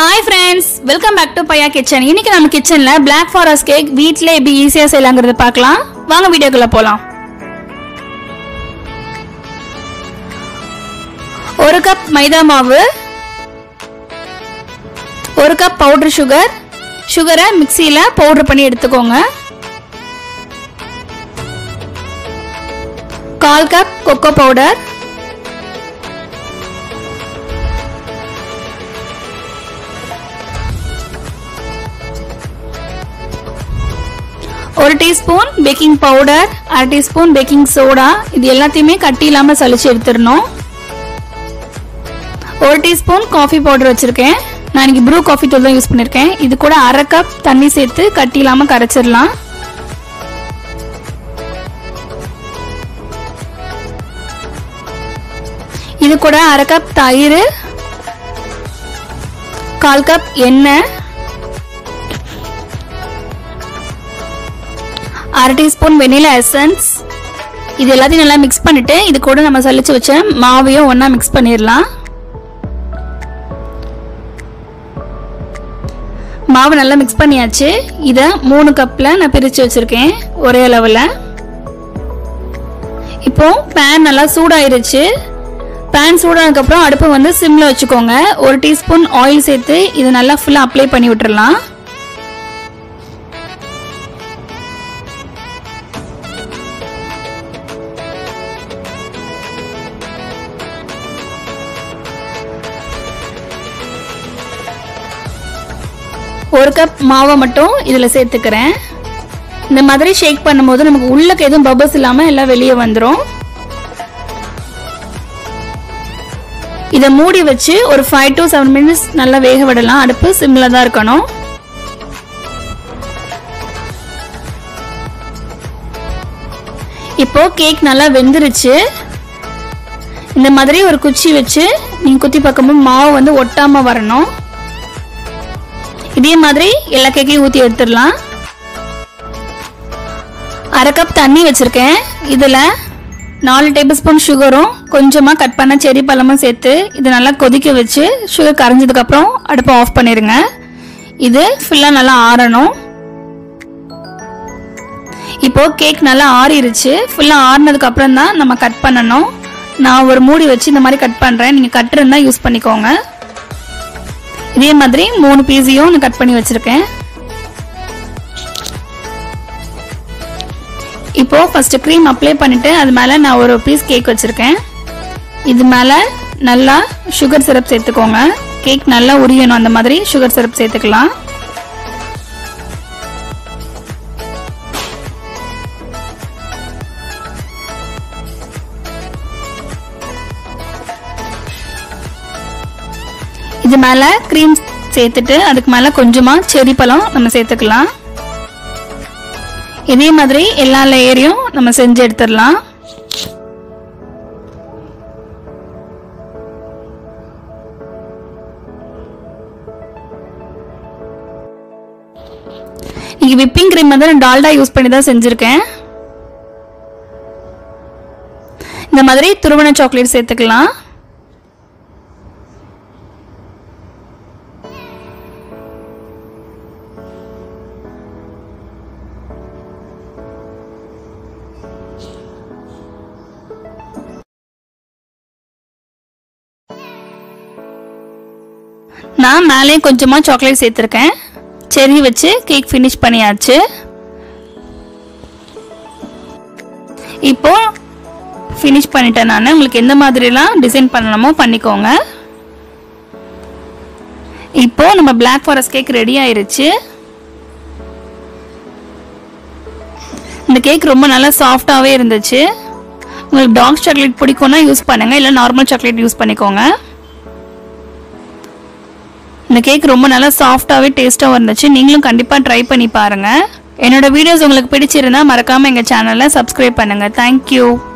hi friends welcome back to Bhaiya kitchen இன்னைக்கு நம்ம கிச்சன்ல Black ஃபாரஸ்ட் கேக் வீட்ல எப்படி ஈஸியா செய்யலாங்கிறத பார்க்கலாம் வாங்க வீடியோக்குள்ள போலாம் ஒரு கப் மைதா மாவு ஒரு கப் பவுடர் சுகர் சுகரை மிக்சியில பவுடர் பண்ணி எடுத்துக்கோங்க கால் கப் கொக்கோ பவுடர் ஒரு டீஸ்பூன் பேக்கிங் பவுடர் அரை டீஸ்பூன் பேக்கிங் சோடா இது எல்லாத்தையுமே கட்டி இல்லாம சலிச்சு எடுத்துடணும் ஒரு டீஸ்பூன் காஃபி பவுடர் வச்சிருக்கேன் நான் இன்னைக்கு ப்ரூ காஃபி தூள் தான் யூஸ் பண்ணிருக்கேன் இது கூட அரை கப் தண்ணி சேர்த்து கட்டி இல்லாம கரைச்சிடலாம் இது கூட அரை கப் தயிர் கால் கப் எண்ணெய் அரை டீஸ்பூன் வெனிலா எசன்ஸ் இது எல்லாத்தையும் நல்லா மிக்ஸ் பண்ணிட்டு இது கூட நம்ம சலிச்சு வச்ச மாவையும் ஒன்றா மிக்ஸ் பண்ணிடலாம் மாவு நல்லா மிக்ஸ் பண்ணியாச்சு இதை மூணு கப்பில் நான் பிரித்து வச்சுருக்கேன் ஒரே அளவில் இப்போ பேன் நல்லா சூடாயிருச்சு பேன் சூடானதுக்கப்புறம் அடுப்பை வந்து சிம்மில் வச்சுக்கோங்க ஒரு டீஸ்பூன் ஆயில் சேர்த்து இது நல்லா ஃபுல்லாக அப்ளை பண்ணி விட்டுறலாம் ஒரு கப் மாவை மட்டும் இதில் சேர்த்துக்கிறேன் இந்த மாதிரி ஷேக் பண்ணும்போது நமக்கு உள்ளக்கு எதுவும் பபல்ஸ் இல்லாமல் எல்லாம் வெளியே வந்துடும் இதை மூடி வச்சு ஒரு ஃபைவ் டு செவன் மினிட்ஸ் நல்லா வேக விடலாம் அடுப்பு சிம்மில் தான் இருக்கணும் இப்போ கேக் நல்லா வெந்துருச்சு இந்த மாதிரி ஒரு குச்சி வச்சு நீங்கள் குத்தி பார்க்கும்போது மாவு வந்து ஒட்டாமல் வரணும் இதே மாதிரி எல்லா கேக்கையும் ஊற்றி எடுத்துடலாம் அரை கப் தண்ணி வச்சுருக்கேன் இதில் நாலு டேபிள் ஸ்பூன் சுகரும் கொஞ்சமாக கட் பண்ண செரி பழமும் சேர்த்து இது நல்லா கொதிக்க வச்சு சுகர் கரைஞ்சதுக்கப்புறம் அடுப்பை ஆஃப் பண்ணிடுங்க இது ஃபுல்லாக நல்லா ஆறணும் இப்போ கேக் நல்லா ஆறிடுச்சு ஃபுல்லாக ஆறினதுக்கு அப்புறம் தான் நம்ம கட் பண்ணணும் நான் ஒரு மூடி வச்சு இந்த மாதிரி கட் பண்ணுறேன் நீங்கள் கட் இருந்தால் யூஸ் பண்ணிக்கோங்க இதே மாதிரி மூணு பீஸையும் நான் கட் பண்ணி வச்சிருக்கேன் இப்போ ஃபர்ஸ்ட் க்ரீம் அப்ளை பண்ணிட்டு அது மேலே நான் ஒரு பீஸ் கேக் வச்சிருக்கேன் இது மேலே நல்லா சுகர் சிரப் சேர்த்துக்கோங்க கேக் நல்லா உரியணும் அந்த மாதிரி சுகர் சிரப் சேர்த்துக்கலாம் இது மேலே க்ரீம் சேர்த்துட்டு அதுக்கு மேலே கொஞ்சமாக செரி பழம் நம்ம சேர்த்துக்கலாம் இதே மாதிரி எல்லா லேயரையும் நம்ம செஞ்சு எடுத்துடலாம் இங்கே விப்பிங் க்ரீம் வந்து நான் டால்டா யூஸ் பண்ணி தான் செஞ்சுருக்கேன் இந்த மாதிரி துருவன சாக்லேட் சேர்த்துக்கலாம் நான் மேலே கொஞ்சமாக சாக்லேட் சேர்த்துருக்கேன் செரி வச்சு கேக் ஃபினிஷ் பண்ணியாச்சு இப்போ ஃபினிஷ் பண்ணிட்டேன் நான் உங்களுக்கு எந்த மாதிரிலாம் டிசைன் பண்ணணுமோ பண்ணிக்கோங்க இப்போ நம்ம பிளாக் ஃபாரஸ்ட் கேக் ரெடி ஆயிருச்சு இந்த கேக் ரொம்ப நல்லா சாஃப்டாகவே இருந்துச்சு உங்களுக்கு டார்க் சாக்லேட் பிடிக்கும்னா யூஸ் பண்ணுங்கள் இல்லை நார்மல் சாக்லேட் யூஸ் பண்ணிக்கோங்க இந்த கேக் ரொம்ப நல்லா சாஃப்டாகவே டேஸ்ட்டாகவும் இருந்துச்சு நீங்களும் கண்டிப்பாக ட்ரை பண்ணி பாருங்கள் என்னோட வீடியோஸ் உங்களுக்கு பிடிச்சிருந்தா மறக்காமல் எங்கள் சேனலை சப்ஸ்கிரைப் பண்ணுங்கள் தேங்க்யூ